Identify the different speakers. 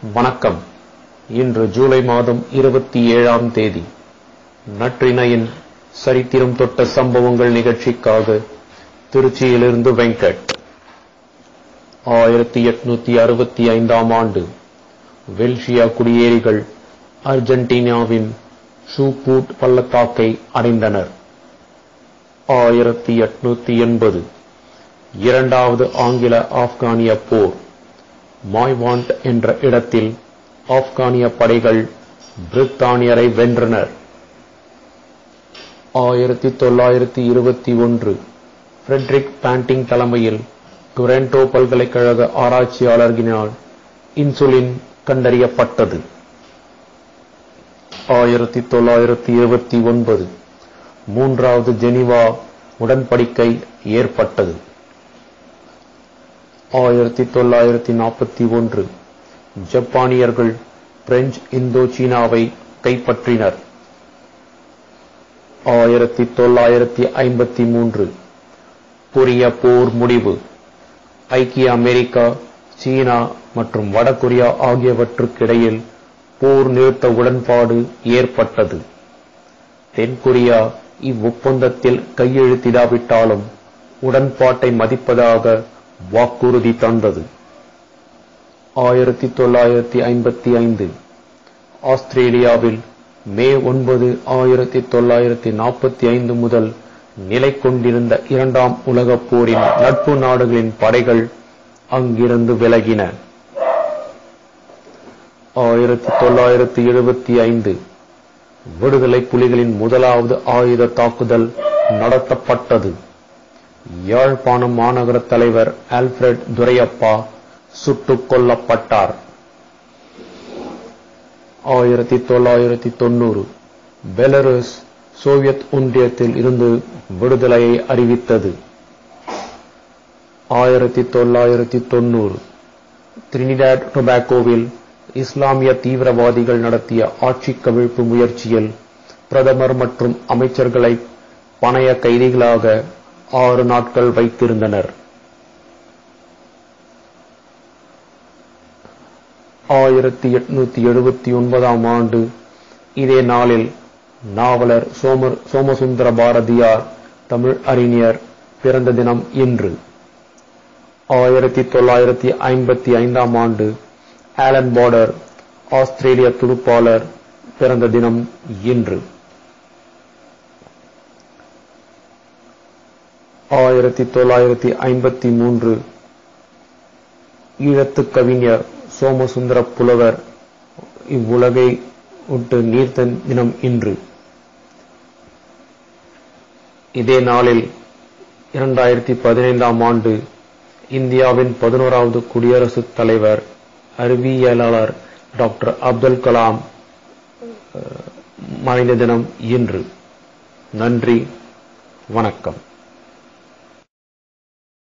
Speaker 1: வணக்கம் இன்று ஜூலை மாதம் இருபத்தி ஏழாம் தேதி நற்றினையின் சரித்திரம் தொட்ட சம்பவங்கள் நிகழ்ச்சிக்காக திருச்சியிலிருந்து வெங்கட் ஆயிரத்தி எட்நூத்தி அறுபத்தி ஐந்தாம் ஆண்டு வெல்ஷியா குடியேறிகள் அர்ஜென்டினாவின் ஷூபூட் பள்ளத்தாக்கை அடைந்தனர் ஆயிரத்தி எட்நூத்தி எண்பது இரண்டாவது ஆங்கில ஆப்கானிய போர் மாய்வாண்ட் என்ற இடத்தில் ஆப்கானிய படைகள் பிரித்தானியரை வென்றனர் ஆயிரத்தி தொள்ளாயிரத்தி இருபத்தி ஒன்று ஃப்ரெட்ரிக் பேண்டிங் தலைமையில் டொரண்டோ பல்கலைக்கழக ஆராய்ச்சியாளர்களினால் இன்சுலின் கண்டறியப்பட்டது ஆயிரத்தி தொள்ளாயிரத்தி இருபத்தி ஒன்பது மூன்றாவது ஜெனிவா உடன்படிக்கை ஏற்பட்டது ஆயிரத்தி தொள்ளாயிரத்தி நாற்பத்தி ஒன்று ஜப்பானியர்கள் பிரெஞ்சு இந்தோ சீனாவை கைப்பற்றினர் ஆயிரத்தி தொள்ளாயிரத்தி ஐம்பத்தி மூன்று கொரிய போர் முடிவு ஐக்கிய அமெரிக்கா சீனா மற்றும் வடகொரியா ஆகியவற்றுக்கிடையில் போர் நிறுத்த உடன்பாடு ஏற்பட்டது தென்கொரியா இவ்வொப்பந்தத்தில் கையெழுத்திடாவிட்டாலும் உடன்பாட்டை மதிப்பதாக வாக்குறுதி தந்தது ஆயிரத்தி தொள்ளாயிரத்தி ஐம்பத்தி ஐந்து ஆஸ்திரேலியாவில் மே ஒன்பது ஆயிரத்தி தொள்ளாயிரத்தி நாற்பத்தி ஐந்து முதல் நிலை கொண்டிருந்த இரண்டாம் உலகப் போரின் நட்பு நாடுகளின் படைகள் அங்கிருந்து விலகின ஆயிரத்தி தொள்ளாயிரத்தி எழுபத்தி ஐந்து விடுதலை புலிகளின் முதலாவது ஆயுத தாக்குதல் நடத்தப்பட்டது யாழ்ப்பாணம் மாநகர தலைவர் ஆல்ஃபிரட் துரையப்பா சுட்டுக் கொல்லப்பட்டார் ஆயிரத்தி தொள்ளாயிரத்தி தொண்ணூறு பெலரஸ் சோவியத் ஒன்றியத்தில் இருந்து விடுதலையை அறிவித்தது ஆயிரத்தி தொள்ளாயிரத்தி தொண்ணூறு திரினிடாட் டொபாக்கோவில் இஸ்லாமிய தீவிரவாதிகள் நடத்திய ஆட்சி கவிழ்ப்பு முயற்சியில் பிரதமர் மற்றும் அமைச்சர்களை பணைய கைதிகளாக ஆறு நாட்கள் வைத்திருந்தனர் ஆயிரத்தி எட்நூத்தி எழுபத்தி ஒன்பதாம் ஆண்டு இதே நாளில் நாவலர் சோமர் சோமசுந்தர பாரதியார் தமிழ் அறிஞர் பிறந்த தினம் இன்று ஆயிரத்தி தொள்ளாயிரத்தி ஐம்பத்தி ஐந்தாம் ஆண்டு ஆலன் பார்டர் ஆஸ்திரேலிய துடுப்பாளர் பிறந்த தினம் இன்று ஆயிரத்தி தொள்ளாயிரத்தி ஐம்பத்தி மூன்று ஈழத்து கவிஞர் சோமசுந்தர புலவர் இவ்வுலகை விட்டு நீர்த்த தினம் இன்று இதே நாளில் இரண்டாயிரத்தி பதினைந்தாம் ஆண்டு இந்தியாவின் பதினோராவது குடியரசுத் தலைவர் அறிவியலாளர் டாக்டர் அப்துல் கலாம் மறைந்த தினம் இன்று நன்றி வணக்கம்